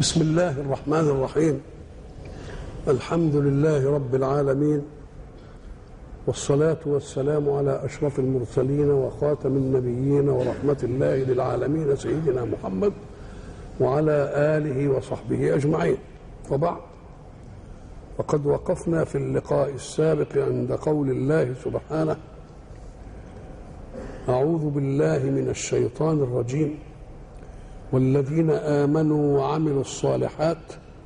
بسم الله الرحمن الرحيم الحمد لله رب العالمين والصلاة والسلام على أشرف المرسلين وخاتم النبيين ورحمة الله للعالمين سيدنا محمد وعلى آله وصحبه أجمعين وبعد فقد وقفنا في اللقاء السابق عند قول الله سبحانه أعوذ بالله من الشيطان الرجيم والذين آمنوا وعملوا الصالحات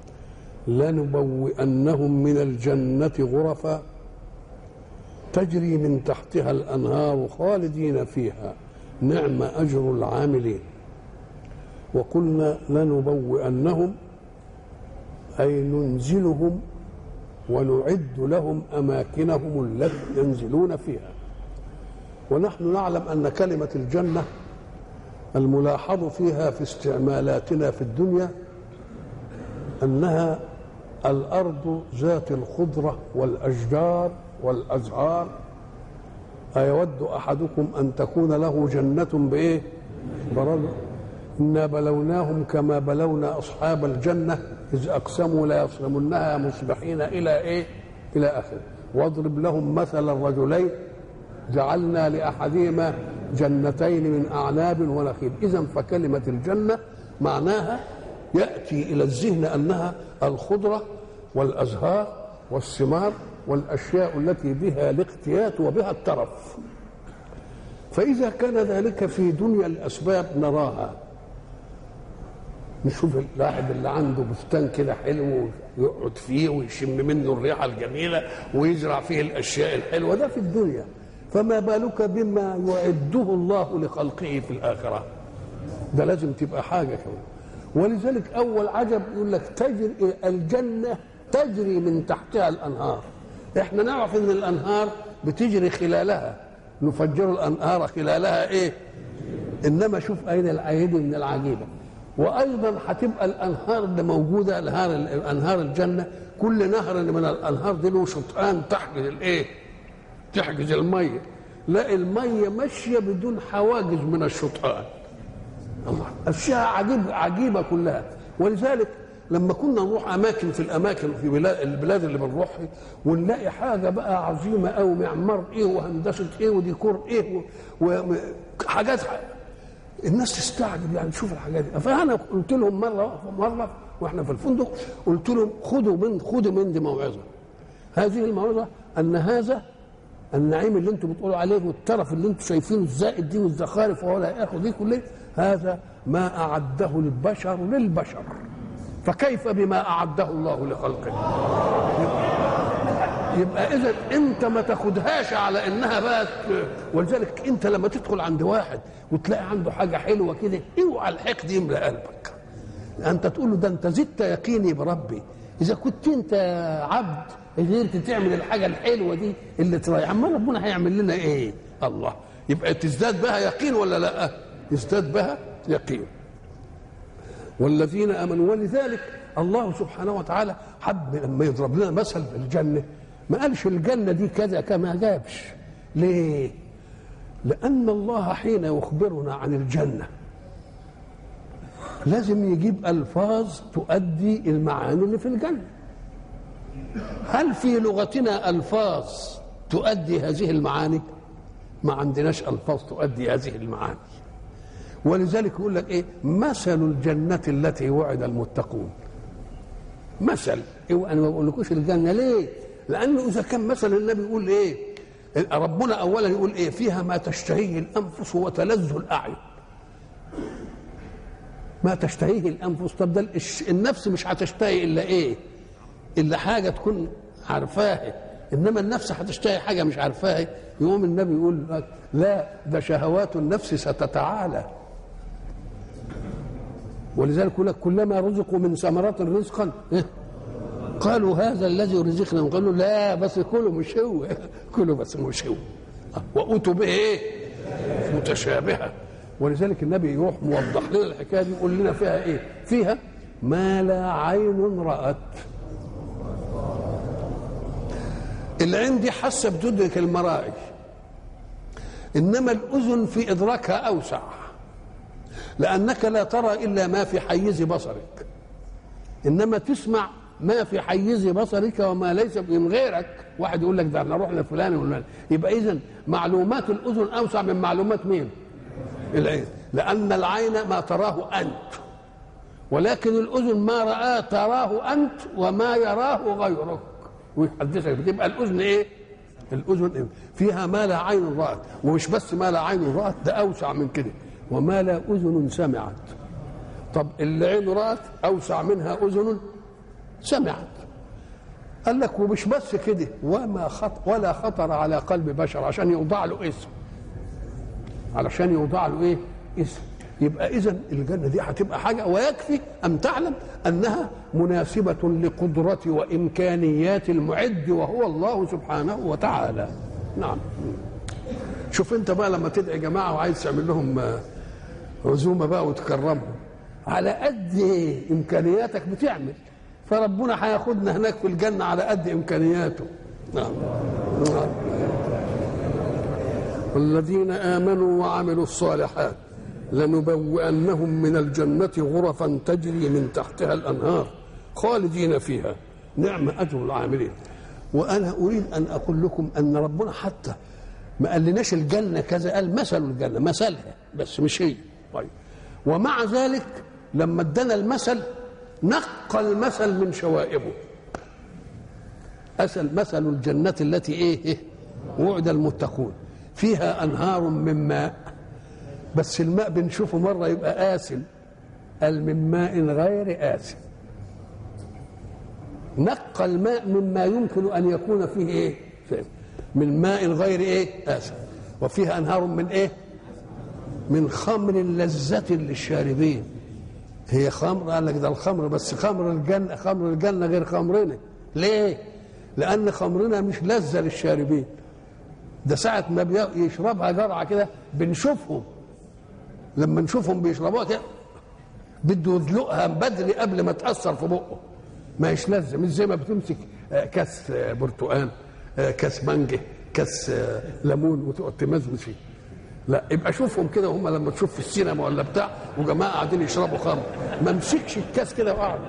لنبوئنهم من الجنة غرفا تجري من تحتها الأنهار خالدين فيها نعم أجر العاملين وقلنا لنبوئنهم أي ننزلهم ونعد لهم أماكنهم التي ينزلون فيها ونحن نعلم أن كلمة الجنة الملاحظ فيها في استعمالاتنا في الدنيا انها الارض ذات الخضره والاشجار والازهار ايود احدكم ان تكون له جنه بايه برد انا بلوناهم كما بلونا اصحاب الجنه اذ اقسموا لا يصرمنها مصبحين الى ايه الى اخره واضرب لهم مثل الرجلين جعلنا لاحدهما جنتين من اعناب ونخيل اذا فكلمه الجنه معناها ياتي الى الذهن انها الخضره والازهار والثمار والاشياء التي بها الاقتيات وبها الترف فاذا كان ذلك في دنيا الاسباب نراها نشوف الواحد اللي عنده بستان كده حلو يقعد فيه ويشم منه الريحه الجميله ويزرع فيه الاشياء الحلوه ده في الدنيا فما بالك بما يعده الله لخلقه في الآخرة ده لازم تبقى حاجة كمان ولذلك أول عجب يقول لك تجري الجنة تجري من تحتها الأنهار احنا نعرف ان الأنهار بتجري خلالها نفجر الأنهار خلالها ايه إنما شوف أين العيد من العجيبة وأيضا هتبقى الأنهار اللي موجودة الأنهار الأنهار الجنة كل نهر من الأنهار دي له شطآن تحجز الإيه تحجز الميه لا الميه ماشيه بدون حواجز من الشطآن الله اشياء عجيب عجيبه كلها ولذلك لما كنا نروح اماكن في الاماكن في بلاد البلاد اللي بنروحها ونلاقي حاجه بقى عظيمه قوي معمار ايه وهندسه ايه وديكور ايه وحاجات الناس تستعجب يعني تشوف الحاجات دي فانا قلت لهم مره مره واحنا في الفندق قلت لهم خذوا من خذوا من دي موعظه هذه الموعظه ان هذا النعيم اللي انتم بتقولوا عليه والترف اللي انتم شايفينه الزائد دي والزخارف ولا ياخذ دي كلها هذا ما اعده البشر للبشر فكيف بما اعده الله لخلقه يبقى اذا انت ما تاخدهاش على انها بقى ولذلك انت لما تدخل عند واحد وتلاقي عنده حاجه حلوه كده اوعى الحقد يملى قلبك انت تقول له ده انت زدت يقيني بربي اذا كنت انت عبد قدرت تعمل الحاجه الحلوه دي اللي تريح اما ربنا هيعمل لنا ايه الله يبقى تزداد بها يقين ولا لا يزداد بها يقين والذين امنوا ولذلك الله سبحانه وتعالى حب لما يضرب لنا مثل في الجنه ما قالش الجنه دي كذا كما جابش ليه لان الله حين يخبرنا عن الجنه لازم يجيب الفاظ تؤدي المعاني اللي في الجنه هل في لغتنا الفاظ تؤدي هذه المعاني ما عندناش الفاظ تؤدي هذه المعاني ولذلك يقول لك ايه مثل الجنه التي وعد المتقون مثل إيه انا ما بقولكوش الجنه ليه لانه اذا كان مثلا النبي يقول ايه ربنا اولا يقول ايه فيها ما تشتهيه الانفس وتلذ الاعين ما تشتهيه الانفس طب ده النفس مش هتشتهي الا ايه الا حاجه تكون عارفاها انما النفس هتشتهي حاجه مش عارفاها يقوم النبي يقول لك لا ده شهوات النفس ستتعالى ولذلك يقول لك كلما رزقوا من ثمرات رزقا قالوا هذا الذي رزقنا قالوا لا بس كله مش هو كله بس مش هو واتوا به ايه متشابهه ولذلك النبي يروح موضح لنا الحكايه دي يقول لنا فيها ايه فيها ما لا عين رأت العين دي حاسه بتدرك المرائي انما الاذن في ادراكها اوسع لانك لا ترى الا ما في حيز بصرك انما تسمع ما في حيز بصرك وما ليس من غيرك واحد يقول لك ده احنا رحنا فلان وفلان يبقى اذا معلومات الاذن اوسع من معلومات مين العين لان العين ما تراه انت ولكن الاذن ما راه تراه انت وما يراه غيرك ويحدثك بتبقى الاذن ايه الاذن إيه؟ فيها ما لا عين رات ومش بس ما لا عين رات ده اوسع من كده وما لا اذن سمعت طب اللي عين رات اوسع منها اذن سمعت قال لك ومش بس كده وما خط ولا خطر على قلب بشر عشان يوضع له اسم علشان يوضع له ايه اسم يبقى اذا الجنه دي هتبقى حاجه ويكفي ان تعلم انها مناسبه لقدره وامكانيات المعد وهو الله سبحانه وتعالى نعم شوف انت بقى لما تدعي جماعه وعايز تعمل لهم عزومه بقى وتكرمهم على قد امكانياتك بتعمل فربنا هياخدنا هناك في الجنه على قد امكانياته نعم نعم والذين امنوا وعملوا الصالحات لنبوئنهم من الجنة غرفا تجري من تحتها الأنهار خالدين فيها نعم أجر العاملين وأنا أريد أن أقول لكم أن ربنا حتى ما قالناش الجنة كذا قال مثل الجنة مثلها بس مش هي طيب ومع ذلك لما ادانا المثل نقى المثل من شوائبه أسل مثل الجنة التي إيه, إيه وعد المتقون فيها أنهار من ماء بس الماء بنشوفه مرة يبقى آسن قال من ماء غير آسن نقى الماء مما يمكن أن يكون فيه إيه من ماء غير إيه آسن وفيها أنهار من إيه من خمر لذة للشاربين هي خمر قال لك ده الخمر بس خمر الجنة خمر الجنة غير خمرنا ليه؟ لأن خمرنا مش لذة للشاربين ده ساعة ما يشربها جرعة كده بنشوفهم لما نشوفهم بيشربوها كده بده يدلقها بدري قبل ما تاثر في بقه ما هيش لازه مش زي ما بتمسك كاس برتقال كاس مانجا كاس ليمون وتقعد تمزمز فيه لا يبقى شوفهم كده هم لما تشوف في السينما ولا بتاع وجماعه قاعدين يشربوا خمر ما مسكش الكاس كده وقعد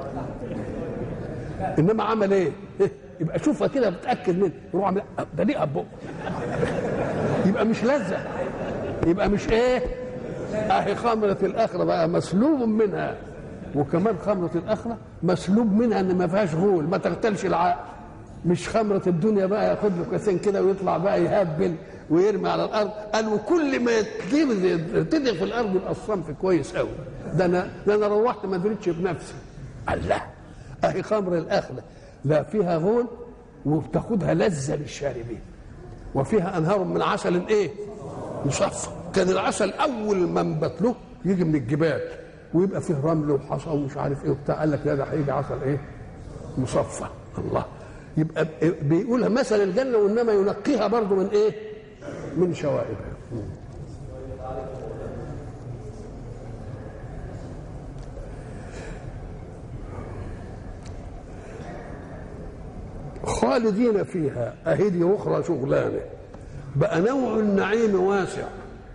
انما عمل ايه؟ يبقى شوفها كده بتاكد منه يروح عامل ده ليه بقه يبقى مش لذه يبقى مش ايه؟ اهي خمرة الآخرة بقى مسلوب منها وكمان خمرة الآخرة مسلوب منها إن ما فيهاش غول ما تغتالش العقل مش خمرة الدنيا بقى ياخد له كاسين كده ويطلع بقى يهبل ويرمي على الأرض قال وكل ما تدغ في الأرض يبقى الصنف كويس قوي ده أنا ده أنا روحت ما دريتش بنفسي الله أهي خمر الآخرة لا فيها غول وبتاخدها لذة للشاربين وفيها أنهار من عسل إيه؟ مصفى كان العسل اول ما انبت له يجي من الجبال ويبقى فيه رمل وحصى ومش عارف ايه وبتاع قال لك لا ده هيجي عسل ايه؟ مصفى الله يبقى بيقولها مثل الجنه وانما ينقيها برضه من ايه؟ من شوائبها خالدين فيها اهدي اخرى شغلانه بقى نوع النعيم واسع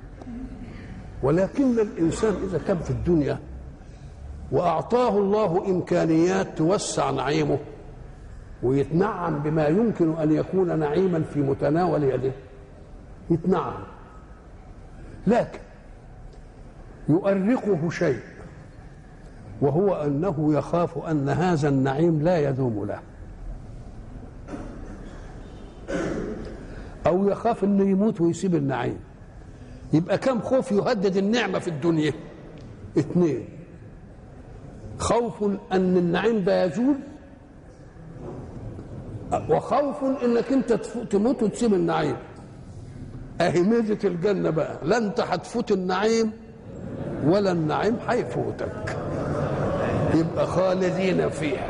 ولكن الانسان اذا كان في الدنيا واعطاه الله امكانيات توسع نعيمه ويتنعم بما يمكن ان يكون نعيما في متناول يده يتنعم لكن يؤرقه شيء وهو انه يخاف ان هذا النعيم لا يدوم له او يخاف انه يموت ويسيب النعيم يبقى كم خوف يهدد النعمه في الدنيا اثنين خوف ان النعيم ده يزول وخوف انك انت تموت وتسيب النعيم اهي ميزه الجنه بقى لا انت هتفوت النعيم ولا النعيم هيفوتك يبقى خالدين فيها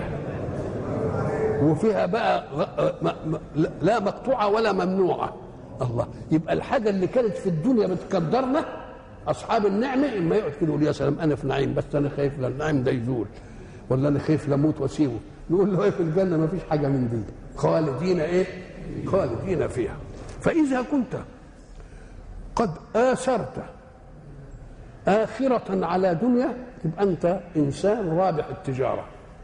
وفيها بقى لا مقطوعه ولا ممنوعه الله يبقى الحاجه اللي كانت في الدنيا بتقدرنا اصحاب النعمه اما يقعد كده يقول يا سلام انا في نعيم بس انا خايف لا النعيم ده يزول ولا انا خايف لاموت واسيبه نقول له ايه في الجنه ما فيش حاجه من دي خالدين ايه خالدين فيها فاذا كنت قد اثرت اخره على دنيا تبقى انت انسان رابح التجاره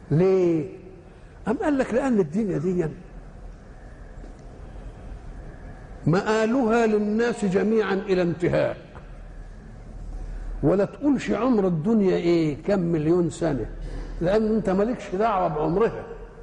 ليه أم قال لك لأن الدنيا دي مآلها للناس جميعا إلى انتهاء ولا تقولش عمر الدنيا ايه كم مليون سنة لأن أنت مالكش دعوة بعمرها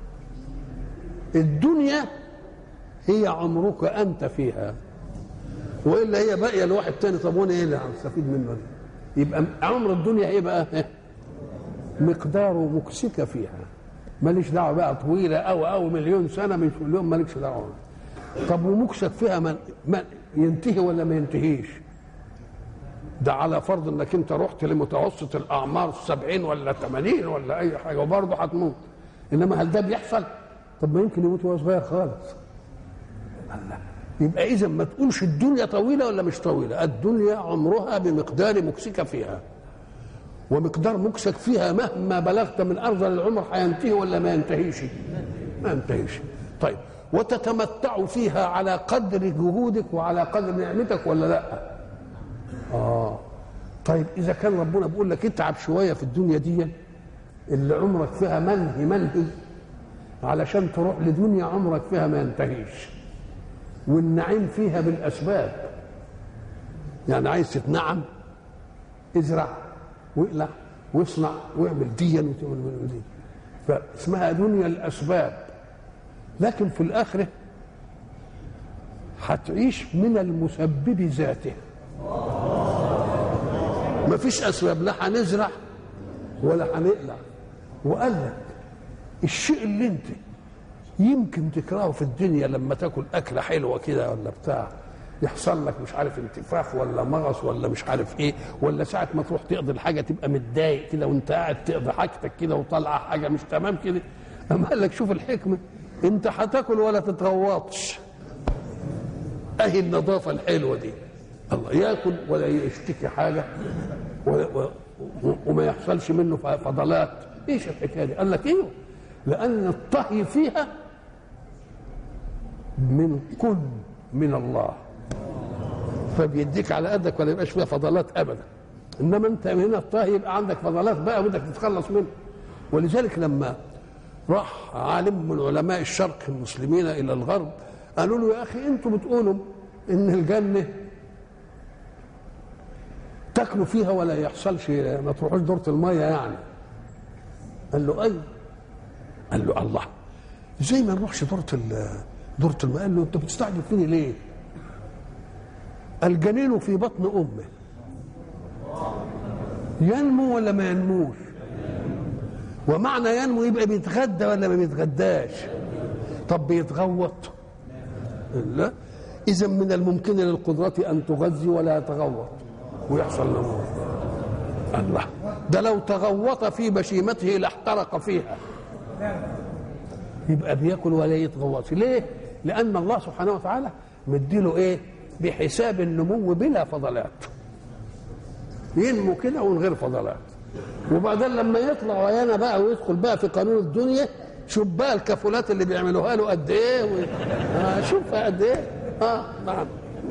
الدنيا هي عمرك أنت فيها وإلا هي باقية لواحد تاني طب وأنا إيه اللي هستفيد منه ده؟ يبقى عمر الدنيا إيه بقى؟ مقداره مكسكة فيها ماليش دعوة بقى طويلة أو أو مليون سنة مش مليون مالكش دعوة طب ومكسك فيها من من ينتهي ولا ما ينتهيش؟ ده على فرض انك انت رحت لمتوسط الاعمار السبعين ولا ثمانين ولا اي حاجه وبرضه هتموت انما هل ده بيحصل؟ طب ما يمكن يموت وهو صغير خالص الله يبقى اذا ما تقولش الدنيا طويله ولا مش طويله الدنيا عمرها بمقدار مكسك فيها ومقدار مكسك فيها مهما بلغت من ارذل العمر هينتهي ولا ما ينتهيش ما ينتهيش طيب وتتمتع فيها على قدر جهودك وعلى قدر نعمتك ولا لا اه طيب اذا كان ربنا بيقول لك اتعب شويه في الدنيا دي اللي عمرك فيها منهي منهي علشان تروح لدنيا عمرك فيها ما ينتهيش والنعيم فيها بالاسباب يعني عايز تتنعم ازرع واقلع واصنع واعمل ديا وتعمل دي فاسمها دنيا الاسباب لكن في الاخره هتعيش من المسبب ذاته ما فيش اسباب لا هنزرع ولا هنقلع وقال لك الشيء اللي انت يمكن تكرهه في الدنيا لما تاكل اكله حلوه كده ولا بتاع يحصل لك مش عارف انتفاخ ولا مغص ولا مش عارف ايه ولا ساعه ما تروح تقضي الحاجه تبقى متضايق كده وانت قاعد تقضي حاجتك كده وطالعه حاجه مش تمام كده اما قال لك شوف الحكمه انت هتاكل ولا تتغوطش اهي النظافه الحلوه دي الله ياكل ولا يشتكي حاجه ولا و... وما يحصلش منه فضلات ايش الحكايه دي؟ قال لك ايوه لان الطهي فيها من كل من الله فبيديك على قدك ولا يبقاش فيها فضلات ابدا انما انت هنا الطهي يبقى عندك فضلات بقى بدك تتخلص منه ولذلك لما راح عالم من علماء الشرق المسلمين الى الغرب قالوا له يا اخي انتم بتقولوا ان الجنه تاكلوا فيها ولا يحصلش ما تروحوش دورة المية يعني قال له ايوه قال له الله زي ما نروحش دورة دورة الماء قال له انت بتستعجل فيني ليه؟ الجنين في بطن امه ينمو ولا ما ينموش ومعنى ينمو يبقى بيتغدى ولا ما بيتغداش طب بيتغوط لا اذا من الممكن للقدرة ان تغذي ولا يتغوط ويحصل له الله ده لو تغوط في بشيمته لاحترق فيها يبقى بياكل ولا يتغوط ليه لان الله سبحانه وتعالى مديله ايه بحساب النمو بلا فضلات ينمو كده ومن غير فضلات وبعدين لما يطلع ويانا بقى ويدخل بقى في قانون الدنيا شوف بقى الكفولات اللي بيعملوها له قد ايه و... آه شوفها قد ايه اه نعم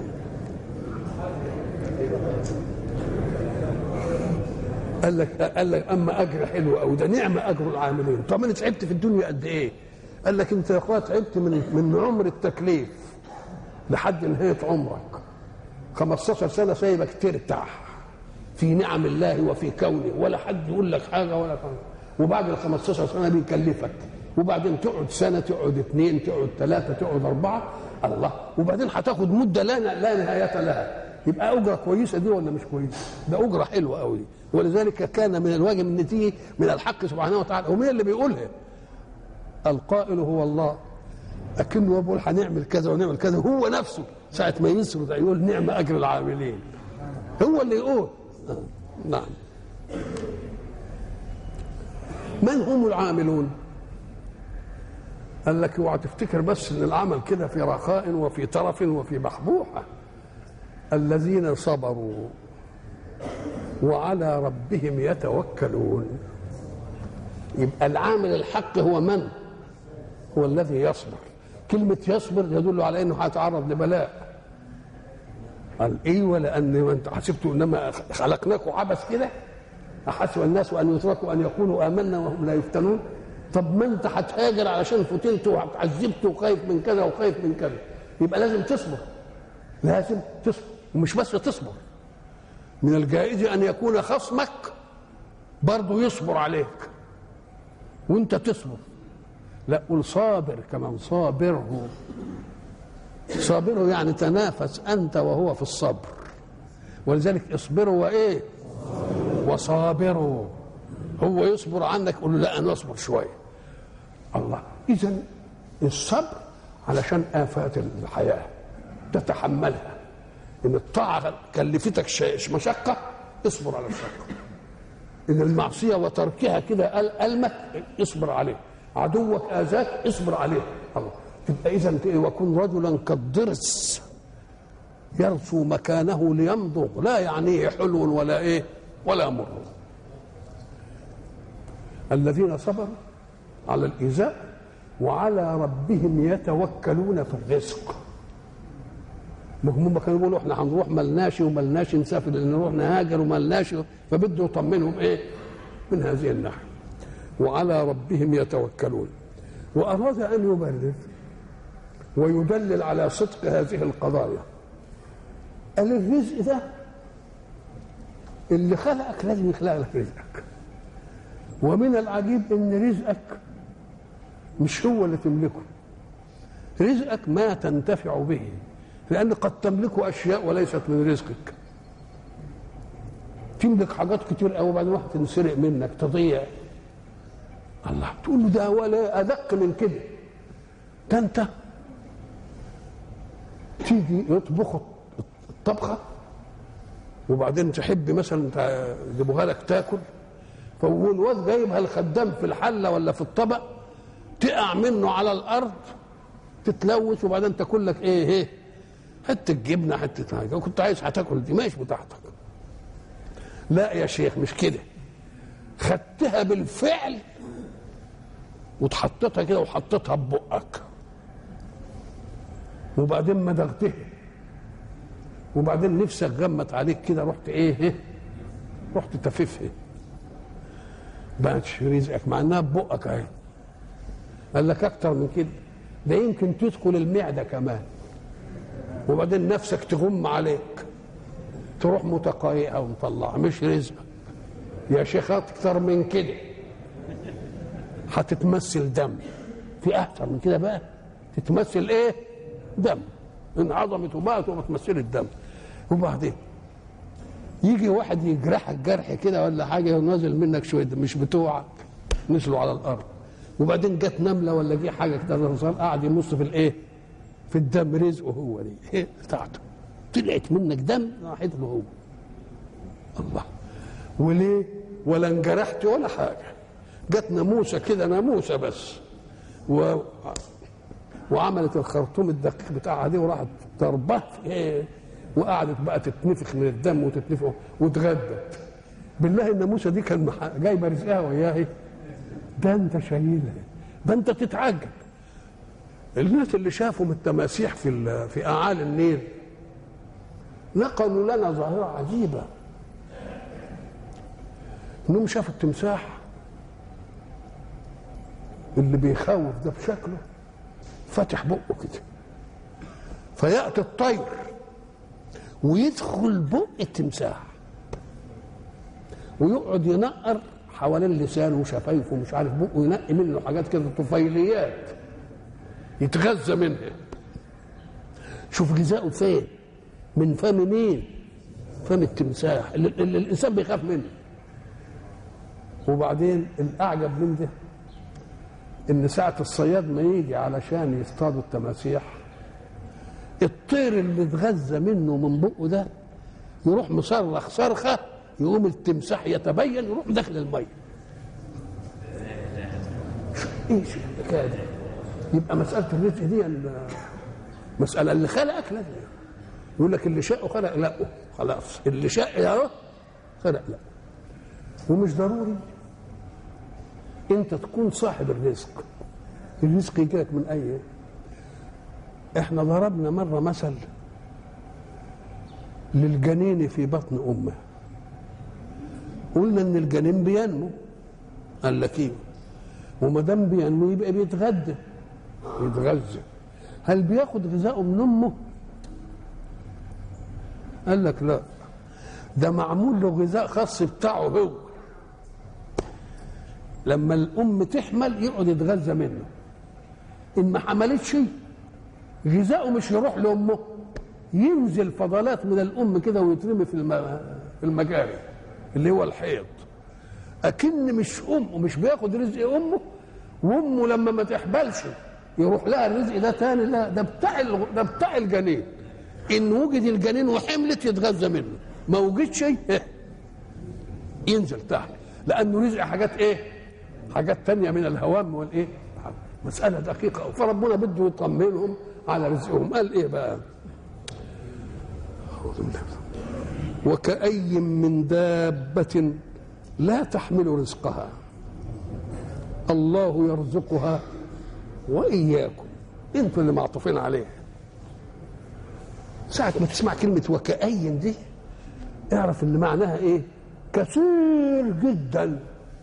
قال لك قال لك اما اجر حلو قوي ده نعمه اجر العاملين طب انا تعبت في الدنيا قد ايه؟ قال لك انت يا اخويا تعبت من من عمر التكليف لحد نهايه عمرك 15 سنه سايبك ترتاح في نعم الله وفي كونه ولا حد يقول لك حاجه ولا حاجه وبعد ال 15 سنه بيكلفك وبعدين تقعد سنه تقعد اثنين تقعد ثلاثه تقعد اربعه الله وبعدين هتاخد مده لا لا نهايه لها يبقى اجره كويسه دي ولا مش كويسه؟ ده اجره حلوه قوي دي ولذلك كان من الواجب ان تيجي من الحق سبحانه وتعالى ومين اللي بيقولها؟ القائل هو الله لكنه بيقول هنعمل كذا ونعمل كذا هو نفسه ساعة ما يسرد يقول نعم أجر العاملين هو اللي يقول نعم من هم العاملون؟ قال لك اوعى تفتكر بس ان العمل كده في رخاء وفي ترف وفي بحبوحه الذين صبروا وعلى ربهم يتوكلون يبقى العامل الحق هو من هو الذي يصبر كلمة يصبر يدل على انه هيتعرض لبلاء قال ايوه لان ما انت حسبتوا انما خلقناكم عبث كده احسب الناس ان يتركوا ان يقولوا امنا وهم لا يفتنون طب ما انت هتهاجر علشان فتنت وعذبت وخايف من كذا وخايف من كذا يبقى لازم تصبر لازم تصبر ومش بس تصبر من الجائز ان يكون خصمك برضه يصبر عليك وانت تصبر لا قل صابر كمان صابره صابره يعني تنافس انت وهو في الصبر ولذلك اصبروا وايه وصابروا هو يصبر عنك قول له لا انا اصبر شويه الله اذا الصبر علشان افات الحياه تتحملها ان الطاعه كلفتك شيء مشقه اصبر على الشقه ان المعصيه وتركها كده المك اصبر عليه عدوك اذاك اصبر عليه الله تبقى اذا وكن رجلا كالضرس يرثو مكانه ليمضغ لا يعنيه حلو ولا ايه ولا مر الذين صبروا على الايذاء وعلى ربهم يتوكلون في الرزق هم كانوا بيقولوا احنا هنروح ملناش وملناش نسافر نروح نهاجر وملناش فبده يطمنهم ايه من هذه الناحيه وعلى ربهم يتوكلون واراد ان يبرر ويدلل على صدق هذه القضايا قال الرزق ده اللي خلقك لازم يخلق لك رزقك ومن العجيب ان رزقك مش هو اللي تملكه رزقك ما تنتفع به لأن قد تملك أشياء وليست من رزقك تملك حاجات كتير قوي بعد واحد تنسرق منك تضيع الله تقول له ده ولا أدق من كده ده أنت تيجي يطبخ الطبخة وبعدين تحب مثلا يجيبوها لك تاكل فالواد جايبها الخدام في الحله ولا في الطبق تقع منه على الارض تتلوث وبعدين تاكل لك ايه ايه حته جبنه حته حاجه وكنت عايز هتاكل دي ماشي بتاعتك لا يا شيخ مش كده خدتها بالفعل وتحطتها كده وحطيتها ببقك وبعدين مدغتها وبعدين نفسك غمت عليك كده رحت ايه, إيه؟ رحت تففها بقتش رزقك مع انها ببقك اهي قال لك اكتر من كده ده يمكن تدخل المعده كمان وبعدين نفسك تغم عليك تروح متقايئه ومطلعه مش رزقك يا شيخ اكتر من كده هتتمثل دم في اكتر من كده بقى تتمثل ايه دم ان عظمت وبقت وبتمثل الدم وبعدين يجي واحد يجرحك جرح كده ولا حاجه ونازل منك شويه مش بتوعك نزلوا على الارض وبعدين جت نمله ولا جه حاجه كده الرسول قاعد يمص في الايه؟ في الدم رزقه هو دي إيه بتاعته طلعت منك دم راحت له هو الله وليه؟ ولا انجرحت ولا حاجه جت ناموسه كده ناموسه بس و... وعملت الخرطوم الدقيق بتاعها دي وراحت ضربه في ايه؟ وقعدت بقى تتنفخ من الدم وتتنفخ واتغدت بالله الناموسه دي كان جايبه رزقها وياها ده انت شايلها ده انت تتعجب الناس اللي شافوا من التماسيح في في اعالي النيل نقلوا لنا ظاهره عجيبه انهم شافوا التمساح اللي بيخوف ده بشكله فاتح بقه كده فياتي الطير ويدخل بق التمساح ويقعد ينقر حوالين لسانه وشفايفه ومش عارف بقه ينقي منه حاجات كده طفيليات يتغذى منها شوف غذاؤه فين من فم مين فم التمساح اللي, اللي الانسان بيخاف منه وبعدين الاعجب من ده ان ساعه الصياد ما يجي علشان يصطادوا التماسيح الطير اللي اتغذى منه من بقه ده يروح مصرخ صرخه يقوم التمساح يتبين يروح داخل الميه ايش الحكايه دي يبقى مساله الرزق دي مساله اللي خلقك لازم يقول لك اللي شاءه خلق لا خلاص اللي شاء اهو خلق لا ومش ضروري انت تكون صاحب الرزق الرزق يجي لك من اي احنا ضربنا مره مثل للجنين في بطن امه قلنا ان الجنين بينمو قال لك ايه وما دام بينمو يبقى بيتغذى يتغذى هل بياخد غذائه من امه قال لك لا ده معمول له غذاء خاص بتاعه هو لما الام تحمل يقعد يتغذى منه ان ما حملتش غذائه مش يروح لامه ينزل فضلات من الام كده ويترمي في الم- في المجاري اللي هو الحيض اكن مش امه مش بياخد رزق امه وامه لما ما تحبلش يروح لها الرزق ده تاني لا ده بتاع ال- ده بتاع الجنين ان وجد الجنين وحملت يتغذى منه ما وجدش إيه؟ ينزل تحت لانه رزق حاجات ايه حاجات تانية من الهوام والايه مسألة دقيقة فربنا بده يطمنهم على رزقهم قال ايه بقى أعوذ بالله. وكأي من دابة لا تحمل رزقها الله يرزقها وإياكم انتوا اللي معطوفين عليه ساعة ما تسمع كلمة وكأي دي اعرف ان معناها ايه كثير جدا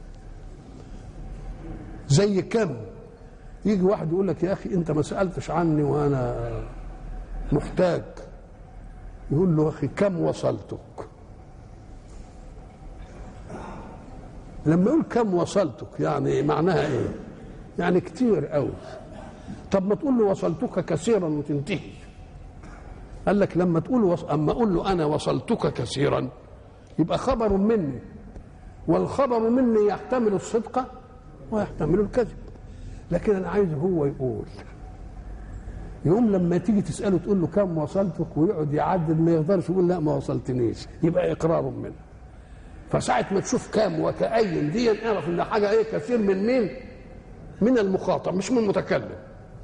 زي كم يجي واحد يقول لك يا اخي انت ما سالتش عني وانا محتاج يقول له اخي كم وصلتك لما يقول كم وصلتك يعني معناها ايه يعني كتير قوي طب ما تقول له وصلتك كثيرا وتنتهي قال لك لما تقول وص... اما اقول له انا وصلتك كثيرا يبقى خبر مني والخبر مني يحتمل الصدق ويحتمل الكذب لكن انا عايز هو يقول يقوم لما تيجي تساله تقول له كم وصلتك ويقعد يعدد ما يقدرش يقول لا ما وصلتنيش يبقى اقرار منه فساعة ما تشوف كام وكأي دي اعرف ان حاجة ايه كثير من مين؟ من المخاطب مش من المتكلم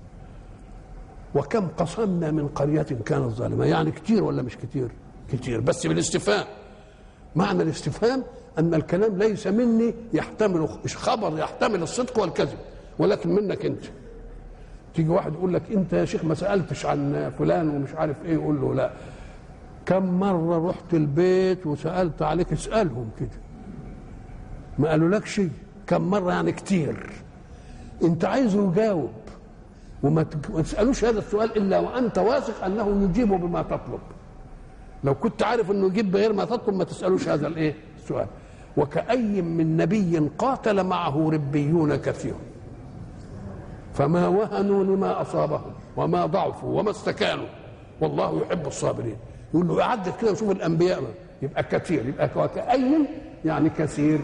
وكم قصمنا من قرية كانت ظالمة يعني كتير ولا مش كتير كتير بس بالاستفهام معنى الاستفهام أن الكلام ليس مني يحتمل خبر يحتمل الصدق والكذب ولكن منك أنت تيجي واحد يقول لك أنت يا شيخ ما سألتش عن فلان ومش عارف إيه يقول له لا كم مرة رحت البيت وسألت عليك اسألهم كده ما قالوا لك شيء كم مرة يعني كتير أنت عايزه يجاوب وما تك- ما تسالوش هذا السؤال الا وانت واثق انه يجيب بما تطلب لو كنت عارف انه يجيب بغير ما تطلب ما تسالوش هذا الايه السؤال وكأي من نبي قاتل معه ربيون كثير فما وهنوا لما اصابهم وما ضعفوا وما استكانوا والله يحب الصابرين يقول له عدد كده وشوف الانبياء يبقى كثير يبقى وكأي يعني كثير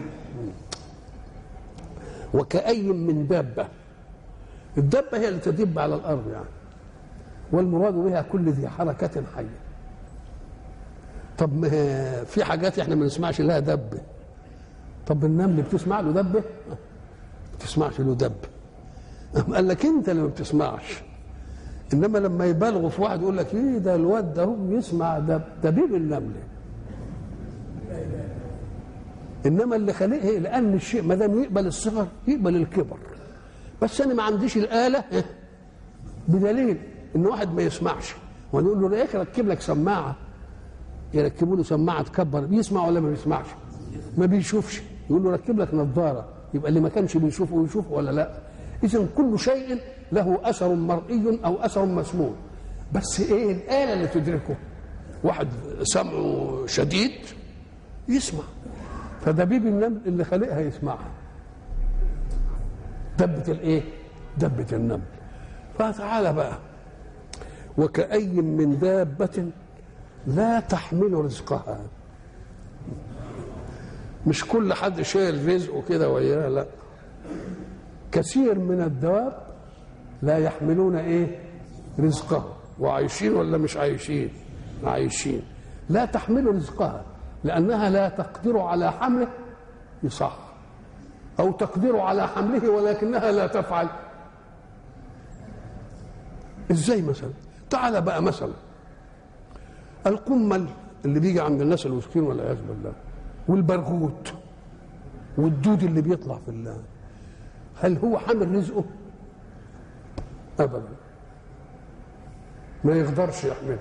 وكأي من دابه الدابة هي اللي تدب على الأرض يعني والمراد بها كل ذي حركة حية طب ما هي في حاجات احنا ما نسمعش لها دب طب النمل بتسمع له دبة ما بتسمعش له دب أم قال لك انت اللي ما بتسمعش انما لما يبالغوا في واحد يقول لك ايه ده الواد ده هو يسمع دب دبيب النمله انما اللي خلقه لان الشيء ما دام يقبل الصغر يقبل الكبر بس انا ما عنديش الاله بدليل ان واحد ما يسمعش ونقول له يا اخي ركب لك سماعه يركبوا له سماعه تكبر بيسمع ولا ما بيسمعش ما بيشوفش يقول له ركب لك نظاره يبقى اللي ما كانش بيشوفه يشوفه ولا لا اذا كل شيء له اثر مرئي او اثر مسموع بس ايه الاله اللي تدركه واحد سمعه شديد يسمع فدبيب النمل اللي خلقها يسمعها دبة الايه؟ دبة النمل فتعالى بقى وكأي من دابة لا تحمل رزقها مش كل حد شايل رزقه كده وياه لا كثير من الدواب لا يحملون ايه رزقه وعايشين ولا مش عايشين عايشين لا تحمل رزقها لأنها لا تقدر على حمله يصح أو تقدر على حمله ولكنها لا تفعل ازاي مثلا تعال بقى مثلا القمل اللي بيجي عند الناس الوسكين والعياذ بالله والبرغوث والدود اللي بيطلع في الله هل هو حامل رزقه ابدا ما يقدرش يحمله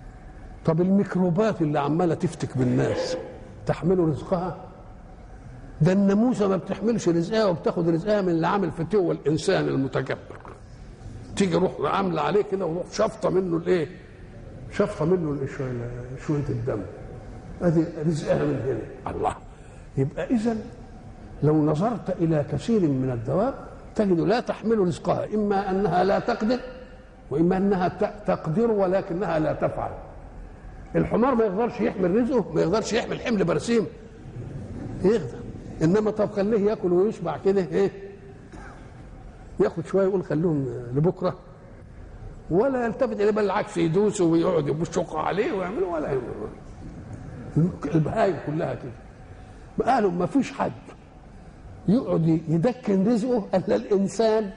طب الميكروبات اللي عماله تفتك بالناس تحمل رزقها ده الناموسه ما بتحملش رزقها وبتاخد رزقها من اللي عامل فتوى الانسان المتكبر تيجي روح عامله عليه كده وروح شفطه منه الايه؟ شفطه منه الإش- شويه الدم ادي رزقها من هنا الله يبقى اذا لو نظرت الى كثير من الدواب تجد لا تحمل رزقها اما انها لا تقدر واما انها ت- تقدر ولكنها لا تفعل الحمار ما يقدرش يحمل رزقه ما يقدرش يحمل حمل برسيم يقدر انما طب خليه ياكل ويشبع كده ايه ياخد شويه يقول خلوهم لبكره ولا يلتفت اليه بل العكس يدوسوا ويقعد يبشقوا عليه ويعملوا ولا يعملوا. البهايم كلها كده قالوا ما فيش حد يقعد يدكن رزقه الا الانسان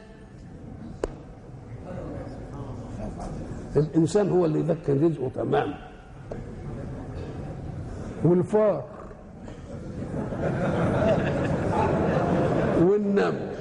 الانسان هو اللي يدكن رزقه تمام والفار والنمل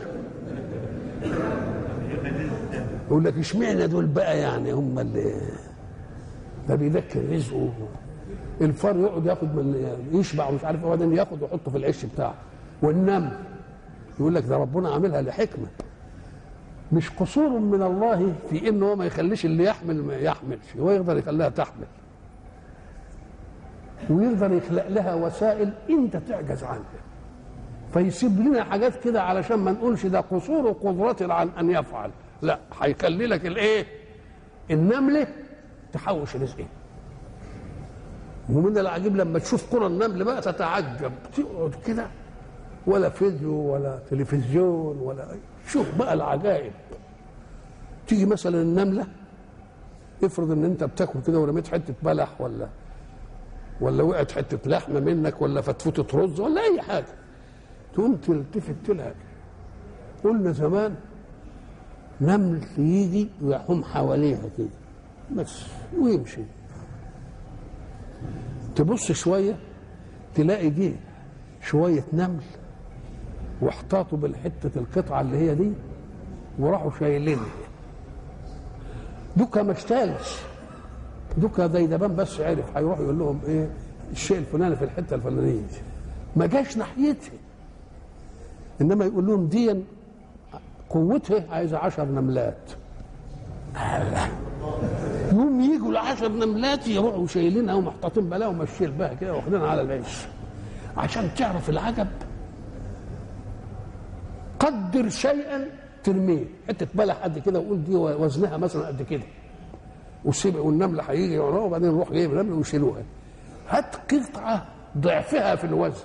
يقول لك اشمعنى دول بقى يعني هم اللي ده بيذكر رزقه الفار يقعد ياخد من يشبع ومش عارف ايه وبعدين ياخد ويحطه في العش بتاعه والنمل يقول لك ده ربنا عاملها لحكمه مش قصور من الله في انه هو ما يخليش اللي يحمل ما يحملش هو يقدر يخليها تحمل ويقدر يخلق لها وسائل انت تعجز عنها فيسيب لنا حاجات كده علشان ما نقولش ده قصور قدرة عن ان يفعل لا هيخلي لك الايه النمله تحوش رزقها ومن العجيب لما تشوف قرى النمل بقى تتعجب تقعد كده ولا فيديو ولا تلفزيون ولا أي شوف بقى العجائب تيجي مثلا النمله افرض ان انت بتاكل كده ورميت حته بلح ولا ولا وقعت حته لحمه منك ولا فتفوته رز ولا اي حاجه تقوم تلتفت تلها قلنا زمان نمل يجي ويحوم حواليها كده بس ويمشي تبص شويه تلاقي جه شويه نمل واحتاطوا بالحته القطعه اللي هي دي وراحوا شايلينها دوكا ما اشتالش دوكا ديدبان بس عرف هيروح يقول لهم ايه الشيء الفلاني في الحته الفلانيه ما جاش ناحيتها انما يقول لهم دي قوتها عايزه عشر نملات يوم يجوا العشر نملات يروحوا شايلينها ومحطوطين بلاها وماشيين بها كده واخدينها على العيش عشان تعرف العجب قدر شيئا ترميه حته بلح قد كده وقول دي وزنها مثلا قد كده والسبع والنمل هيجي يقعدوا وبعدين نروح جايب النمل ويشيلوها هات قطعه ضعفها في الوزن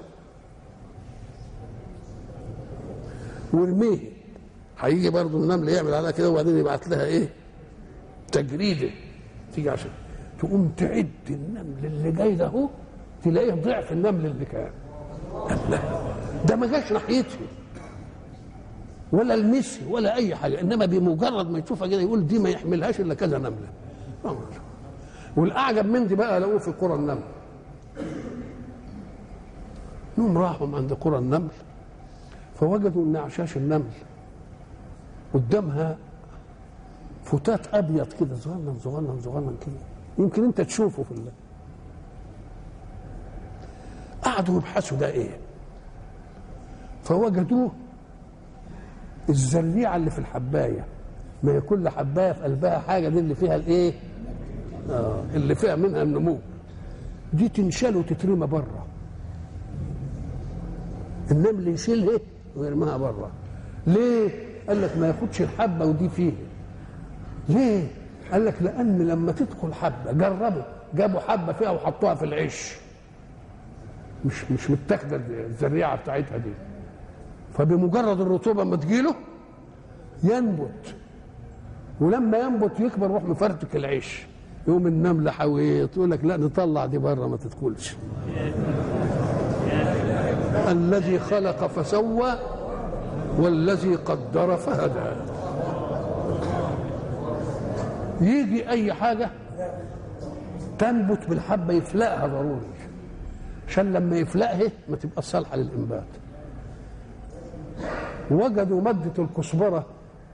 وارميه هيجي برضه النمل يعمل عليها كده وبعدين يبعت لها ايه تجريده تيجي عشان تقوم تعد النمل اللي جاي ده اهو تلاقيه ضعف النمل اللي كان الله ده ما جاش ناحيتي ولا المسي ولا اي حاجه انما بمجرد ما يشوفها كده يقول دي ما يحملهاش الا كذا نمله والاعجب من دي بقى لقوه في قرى النمل نوم راحوا عند قرى النمل فوجدوا ان اعشاش النمل قدامها فتات ابيض كده صغنن صغنن صغنن كده يمكن انت تشوفه في الله قعدوا يبحثوا ده ايه فوجدوه الزريعه اللي في الحبايه ما هي كل حبايه في قلبها حاجه دي اللي فيها الايه آه اللي فيها منها النمو دي تنشل وتترمى بره النمل يشيلها ويرميها بره ليه قال لك ما ياخدش الحبه ودي فيه ليه قال لك لان لما تدخل حبه جربوا جابوا حبه فيها وحطوها في العيش مش مش متاخده الزريعه بتاعتها دي فبمجرد الرطوبه ما تجيله ينبت ولما ينبت يكبر يروح مفرتك العيش يقوم النمله حويط يقول لك لا نطلع دي بره ما تدخلش الذي خلق فسوى والذي قدر فهدى يجي اي حاجه تنبت بالحبه يفلقها ضروري عشان لما يفلقها ما تبقى صالحه للانبات وجدوا ماده الكزبره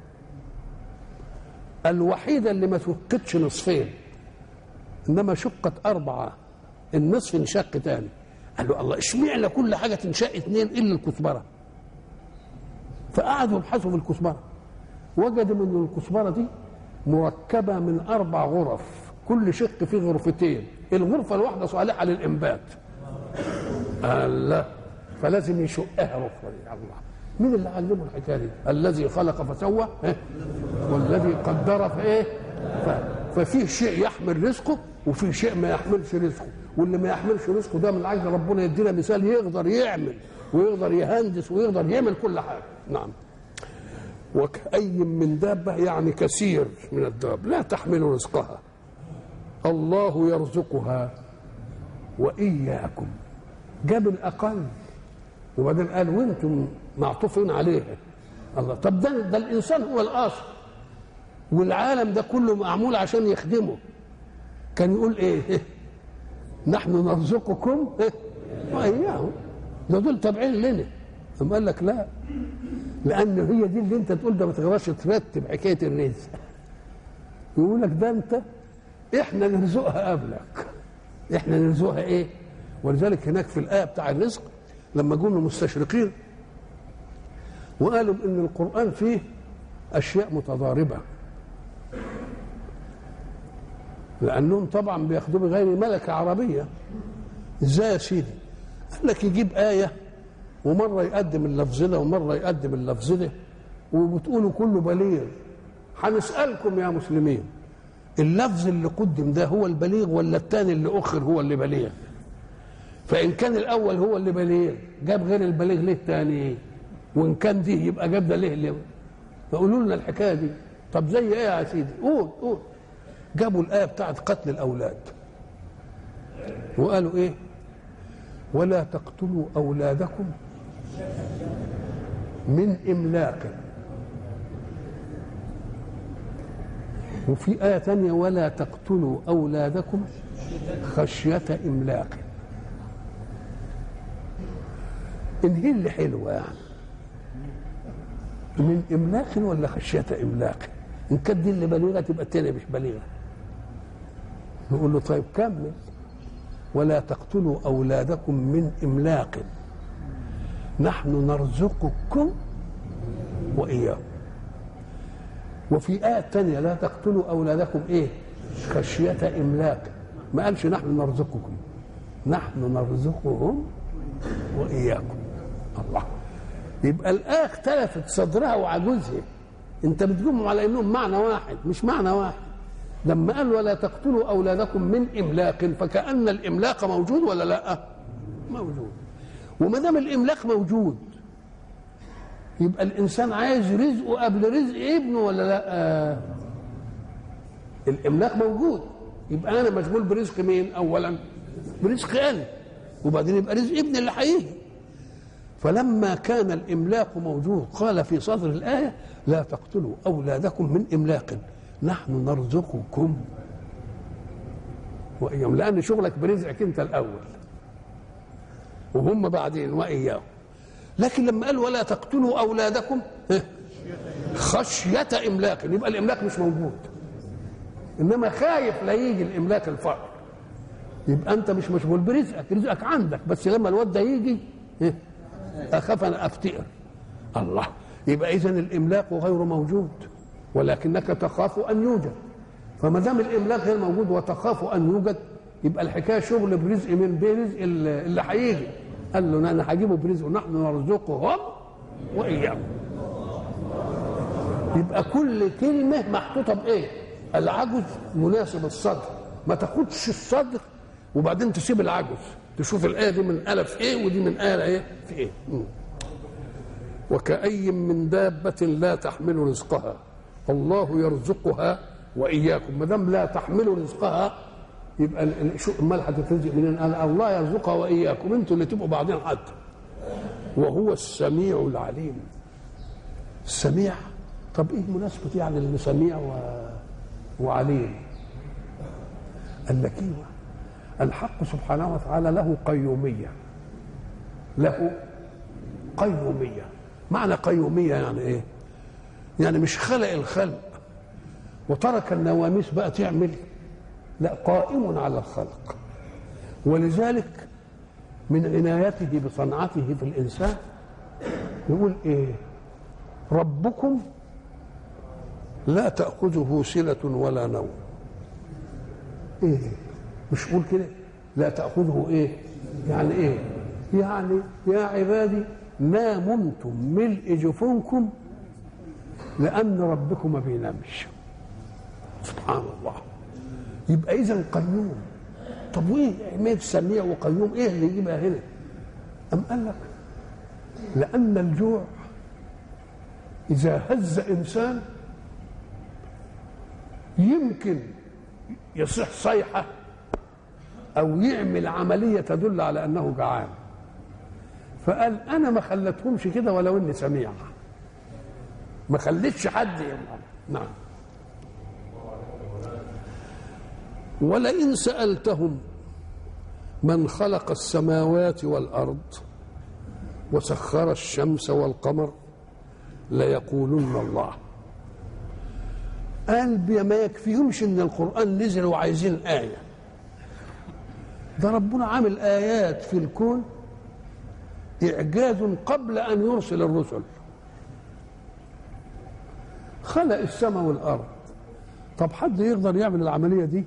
الوحيده اللي ما توقتش نصفين انما شقت اربعه النصف انشق تاني قال له الله اشمعنى كل حاجه تنشا اثنين الا الكزبره فقعدوا يبحثوا في الكزبره وجدوا ان الكزبره دي مركبه من اربع غرف كل شق فيه غرفتين الغرفه الواحده صالحه للانبات قال لا فلازم يشقها غرفه الله مين اللي علمه الحكايه دي؟ الذي خلق فسوى إيه؟ والذي قدر فايه؟ ففيه شيء يحمل رزقه وفي شيء ما يحملش رزقه واللي ما يحملش رزقه ده من عجل ربنا يدينا مثال يقدر يعمل ويقدر يهندس ويقدر يعمل كل حاجه نعم وكأي من دابة يعني كثير من الدواب لا تحمل رزقها الله يرزقها وإياكم جاب الأقل وبعدين قال وانتم معطوفين عليها الله طب ده, ده الإنسان هو الأصل والعالم ده كله معمول عشان يخدمه كان يقول ايه نحن نرزقكم واياهم ده دول تابعين لنا ثم قال لك لا لان هي دي اللي انت تقول ده ما تقدرش ترتب حكايه الرزق يقول لك ده انت احنا نرزقها قبلك احنا نرزقها ايه ولذلك هناك في الايه بتاع الرزق لما جم المستشرقين وقالوا ان القران فيه اشياء متضاربه لانهم طبعا بياخدوه بغير ملكه عربيه ازاي يا سيدي قال لك يجيب ايه ومره يقدم اللفظ ده ومره يقدم اللفظ ده وبتقولوا كله بليغ هنسالكم يا مسلمين اللفظ اللي قدم ده هو البليغ ولا الثاني اللي اخر هو اللي بليغ فان كان الاول هو اللي بليغ جاب غير البليغ ليه الثاني وان كان دي يبقى جاب ده ليه ليه فقولوا لنا الحكايه دي طب زي ايه يا سيدي قول قول جابوا الآية بتاعت قتل الأولاد وقالوا إيه ولا تقتلوا أولادكم من إملاق وفي آية ثانية ولا تقتلوا أولادكم خشية إملاق إن هي اللي حلوة يعني من إملاق ولا خشية إملاق إن كانت دي اللي بليغة تبقى التانية مش بليغة نقول له طيب كمل ولا تقتلوا أولادكم من إملاق نحن نرزقكم وإياهم وفي آية تانية لا تقتلوا أولادكم إيه خشية إملاق ما قالش نحن نرزقكم نحن نرزقهم وإياكم الله يبقى الآية اختلفت صدرها وعجوزها انت بتجيبهم على انهم معنى واحد مش معنى واحد لما قال ولا تقتلوا اولادكم من املاق فكان الاملاق موجود ولا لا موجود وما دام الاملاق موجود يبقى الانسان عايز رزقه قبل رزق ابنه ولا لا الاملاق موجود يبقى انا مشغول برزق مين اولا برزق انا وبعدين يبقى رزق ابني اللي هيجي فلما كان الاملاق موجود قال في صدر الايه لا تقتلوا اولادكم من املاق نحن نرزقكم واياهم لان شغلك برزقك انت الاول وهم بعدين واياهم لكن لما قال ولا تقتلوا اولادكم خشيه املاق يبقى الاملاق مش موجود انما خايف لا يجي الاملاك الفقر يبقى انت مش مشغول برزقك رزقك عندك بس لما الواد ده يجي اخاف ان افتئر الله يبقى اذا الاملاك غير موجود ولكنك تخاف ان يوجد فما دام الاملاك غير موجود وتخاف ان يوجد يبقى الحكايه شغل برزق من برزق اللي هيجي قال له انا هجيبه برزقه نحن نرزقهم واياكم يبقى كل كلمه محطوطه بايه العجز مناسب الصدر ما تاخدش الصدر وبعدين تسيب العجز تشوف الايه دي من اله في ايه ودي من اله ايه في ايه م. وكأي من دابة لا تحمل رزقها الله يرزقها وإياكم ما دام لا تحمل رزقها يبقى شو امال هتترزق منين؟ قال الله يرزقها وإياكم انتوا اللي تبقوا بعدين حتى وهو السميع العليم السميع طب ايه مناسبة يعني اللي سميع و... وعليم قال لك ايوه الحق سبحانه وتعالى له قيومية له قيومية معنى قيومية يعني ايه يعني مش خلق الخلق وترك النواميس بقى تعمل لا قائم على الخلق ولذلك من عنايته بصنعته في الإنسان يقول إيه ربكم لا تأخذه سنة ولا نوم إيه مش قول كده لا تأخذه إيه يعني إيه يعني يا عبادي ناممتم ملء جفونكم لأن ربكم ما بينامش سبحان الله يبقى إذا قيوم طب وإيه أهمية سميع وقيوم إيه اللي يجيبها هنا أم قال لك لأن الجوع إذا هز إنسان يمكن يصح صيحة أو يعمل عملية تدل على أنه جعان فقال أنا ما خلتهمش كده ولو إني سميع ما خليتش حد يعمل نعم ولئن سألتهم من خلق السماوات والأرض وسخر الشمس والقمر ليقولن الله قال ما يكفيهمش ان القران نزل وعايزين ايه ده ربنا عامل ايات في الكون اعجاز قبل ان يرسل الرسل خلق السماء والارض طب حد يقدر يعمل العمليه دي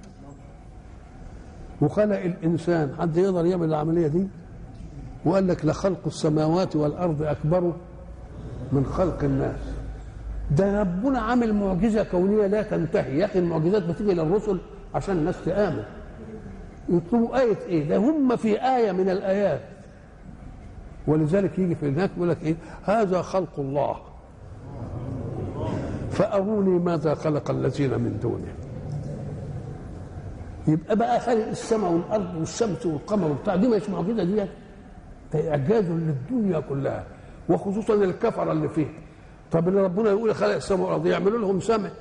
وخلق الانسان حد يقدر يعمل العمليه دي وقال لك لخلق السماوات والارض اكبر من خلق الناس ده ربنا عامل معجزه كونيه لا تنتهي يا اخي المعجزات بتيجي للرسل عشان الناس تامن يطلبوا آية إيه؟ ده هم في آية من الآيات ولذلك يجي في هناك يقول لك إيه؟ هذا خلق الله فأروني ماذا خلق الذين من دونه يبقى بقى خلق السماء والأرض والشمس والقمر وبتاع دي مش معجزة ديت ده إعجاز للدنيا كلها وخصوصا الكفرة اللي فيه طب اللي ربنا يقول خلق السماء والأرض يعملوا لهم سمع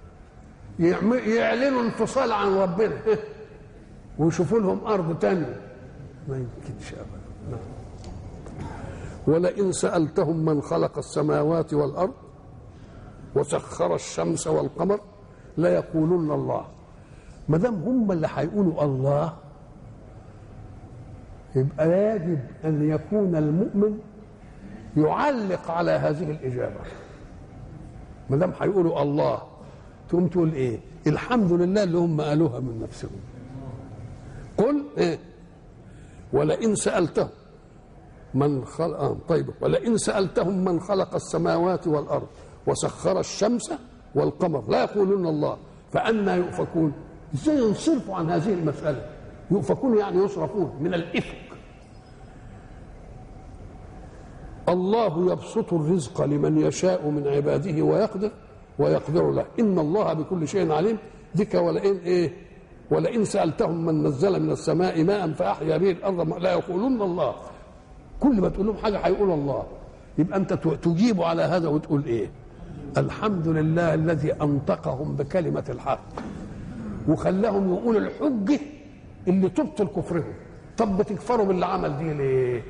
يعلنوا انفصال عن ربنا ويشوفوا لهم ارض تانية ما يمكنش ابدا نعم. ولئن سالتهم من خلق السماوات والارض وسخر الشمس والقمر ليقولن الله ما دام هم اللي هيقولوا الله يبقى يجب ان يكون المؤمن يعلق على هذه الاجابه ما دام هيقولوا الله تقوم تقول ايه الحمد لله اللي هم قالوها من نفسهم قل إيه ولئن سألتهم من خلق آه طيب ولئن سألتهم من خلق السماوات والأرض وسخر الشمس والقمر لا يقولون الله فأنا يؤفكون ازاي ينصرفوا عن هذه المسألة يؤفكون يعني يصرفون من الإفك الله يبسط الرزق لمن يشاء من عباده ويقدر ويقدر له إن الله بكل شيء عليم ذك ولئن إيه ولئن سألتهم من نزل من السماء ماء فأحيا به الأرض لا يقولون الله كل ما تقول لهم حاجة هيقول الله يبقى أنت تجيب على هذا وتقول إيه الحمد لله الذي أنطقهم بكلمة الحق وخلاهم يقولوا الحجة اللي تبطل كفرهم طب بتكفروا باللي عمل دي ليه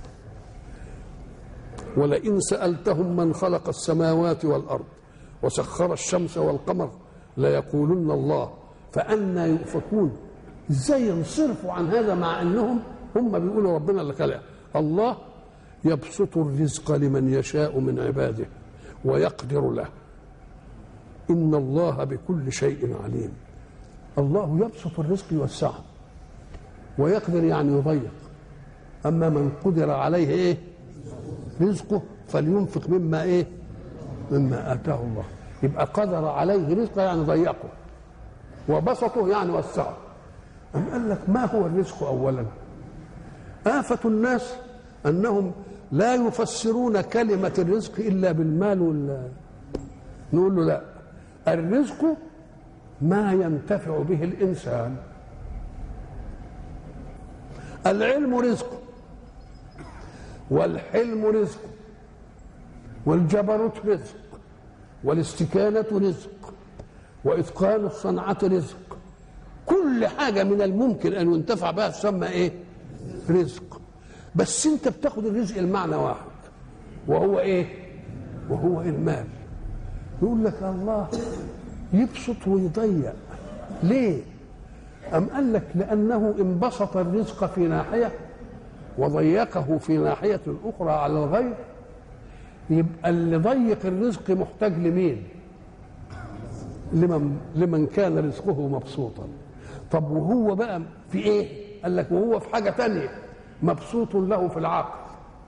ولئن سألتهم من خلق السماوات والأرض وسخر الشمس والقمر ليقولن الله فأنا يؤفكون ازاي ينصرفوا عن هذا مع انهم هم بيقولوا ربنا اللي خلق الله يبسط الرزق لمن يشاء من عباده ويقدر له ان الله بكل شيء عليم الله يبسط الرزق يوسعه ويقدر يعني يضيق اما من قدر عليه ايه رزقه فلينفق مما ايه مما اتاه الله يبقى قدر عليه رزقه يعني ضيقه وبسطه يعني وسعه أم قال لك ما هو الرزق أولا آفة الناس أنهم لا يفسرون كلمة الرزق إلا بالمال وال... نقول له لا الرزق ما ينتفع به الإنسان العلم رزق والحلم رزق والجبروت رزق والاستكانة رزق وإتقان الصنعة رزق كل حاجة من الممكن أن ينتفع بها تسمى إيه رزق بس أنت بتاخد الرزق المعنى واحد وهو إيه وهو المال يقول لك الله يبسط ويضيق ليه أم قال لك لأنه انبسط الرزق في ناحية وضيقه في ناحية أخرى على الغير يبقى اللي ضيق الرزق محتاج لمين لمن, لمن كان رزقه مبسوطا طب وهو بقى في ايه قال لك وهو في حاجة تانية مبسوط له في العقل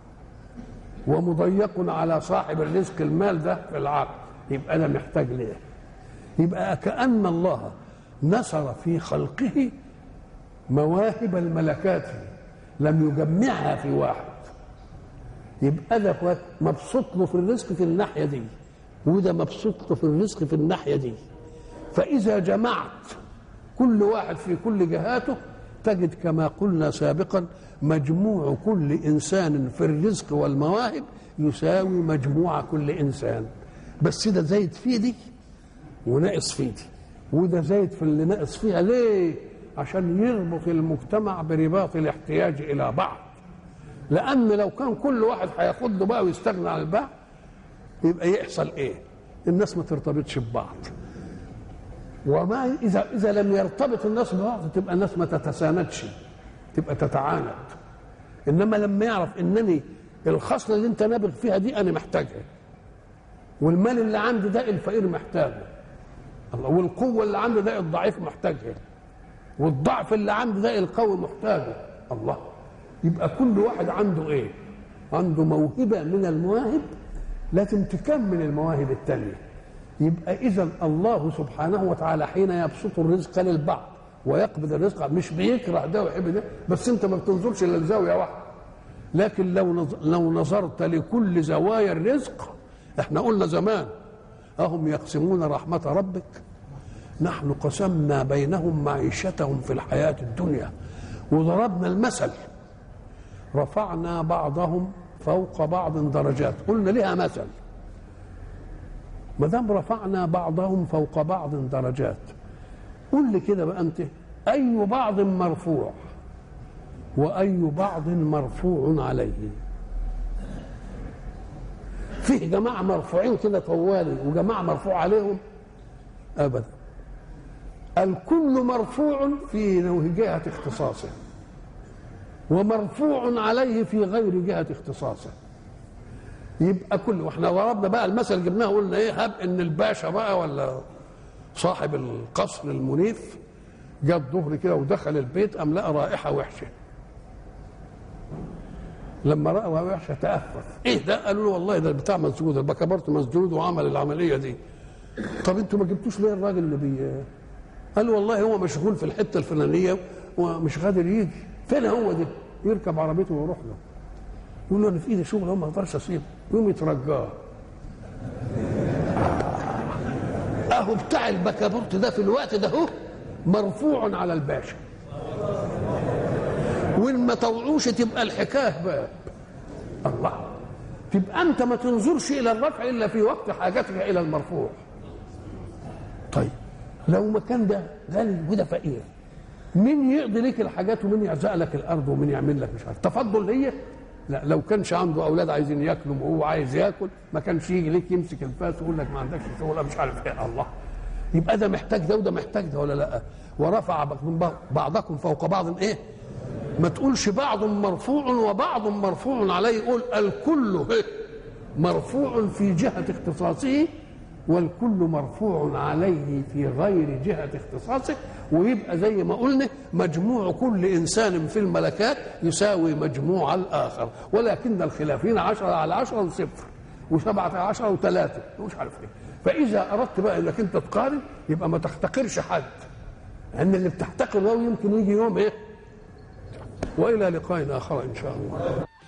ومضيق على صاحب الرزق المال ده في العقل يبقى انا محتاج ليه يبقى كأن الله نصر في خلقه مواهب الملكات لم يجمعها في واحد يبقى ده مبسوط له في الرزق في الناحيه دي وده مبسوط له في الرزق في الناحيه دي فاذا جمعت كل واحد في كل جهاته تجد كما قلنا سابقا مجموع كل انسان في الرزق والمواهب يساوي مجموع كل انسان بس ده زايد في دي وناقص في دي وده زايد في اللي ناقص فيها ليه عشان يربط المجتمع برباط الاحتياج الى بعض لان لو كان كل واحد هياخد له بقى ويستغنى عن البعض يبقى يحصل ايه الناس ما ترتبطش ببعض وما اذا اذا لم يرتبط الناس ببعض تبقى الناس ما تتساندش تبقى تتعاند انما لما يعرف انني الخصله اللي انت نابغ فيها دي انا محتاجها والمال اللي عندي ده الفقير محتاجه الله والقوه اللي عندي ده الضعيف محتاجها والضعف اللي عندي ده القوي محتاجه الله يبقى كل واحد عنده ايه عنده موهبه من المواهب لازم تكمل المواهب التانيه يبقى اذا الله سبحانه وتعالى حين يبسط الرزق للبعض ويقبض الرزق مش بيكره ده ويحب ده بس انت ما بتنظرش الا لزاويه واحده لكن لو لو نظرت لكل زوايا الرزق احنا قلنا زمان اهم يقسمون رحمه ربك نحن قسمنا بينهم معيشتهم في الحياه الدنيا وضربنا المثل رفعنا بعضهم فوق بعض درجات قلنا لها مثل ما دام رفعنا بعضهم فوق بعض درجات قل لي كده بقى انت اي بعض مرفوع واي بعض مرفوع عليه فيه جماعه مرفوعين كده طوالي وجماعه مرفوع عليهم ابدا الكل مرفوع في جهه اختصاصه ومرفوع عليه في غير جهه اختصاصه يبقى كل واحنا ضربنا بقى المثل جبناه قلنا ايه هب ان الباشا بقى ولا صاحب القصر المنيف جاء الظهر كده ودخل البيت قام لقى رائحه وحشه لما راى وحشه تأفف ايه ده قالوا له والله ده البتاع مسجود البكابورت مسجود وعمل العمليه دي طب انتوا ما جبتوش ليه الراجل اللي بي قالوا والله هو مشغول في الحته الفلانيه ومش قادر يجي فين هو ده يركب عربيته ويروح له يقول له انا في ايدي شغل ما اقدرش اسيبه يقوم يترجاه اهو بتاع البكابورت ده في الوقت ده هو مرفوع على الباشا وان ما طوعوش تبقى الحكايه بقى الله تبقى انت ما تنظرش الى الرفع الا في وقت حاجتك الى المرفوع طيب لو مكان ده غني وده فقير مين يقضي لك الحاجات ومين يعزق لك الارض ومين يعمل لك مش عارف تفضل هي لا لو كانش عنده اولاد عايزين ياكلوا وهو عايز ياكل ما كانش يجي ليك يمسك الفاس ويقول لك ما عندكش شغل مش عارف ايه الله يبقى ده محتاج ده وده محتاج ده ولا لا ورفع بعضكم فوق بعض ايه ما تقولش بعض مرفوع وبعض مرفوع عليه قول الكل مرفوع في جهة اختصاصه والكل مرفوع عليه في غير جهة اختصاصه ويبقى زي ما قلنا مجموع كل إنسان في الملكات يساوي مجموع الآخر ولكن الخلافين عشرة على عشرة صفر وسبعة على عشرة وثلاثة مش عارف ايه فإذا أردت بقى إنك أنت تقارن يبقى ما تحتقرش حد لأن اللي بتحتقر ده يمكن يجي يوم إيه وإلى لقاء آخر إن شاء الله